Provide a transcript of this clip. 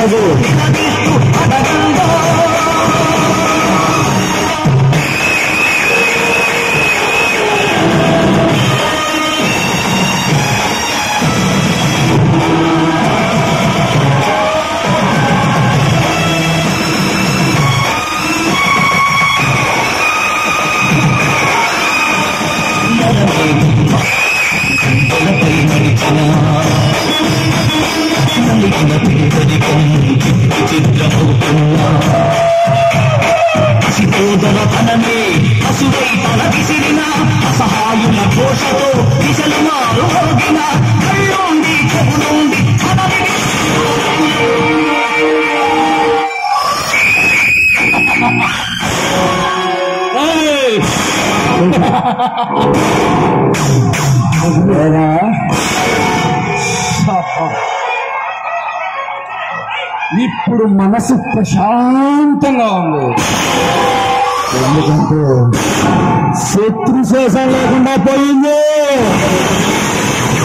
ఆగు శితోదర తనమే పశువై తల విసిరిన అసహాయుల ఘోషతో దిశలు మారు మోగిన కళ్ళుండి చెవులుండి తనని ఏయ్! ఏరా? ఇప్పుడు మనసు ప్రశాంతంగా ఉంది ఎందుకంటే శత్రు శేషం లేకుండా పోయింది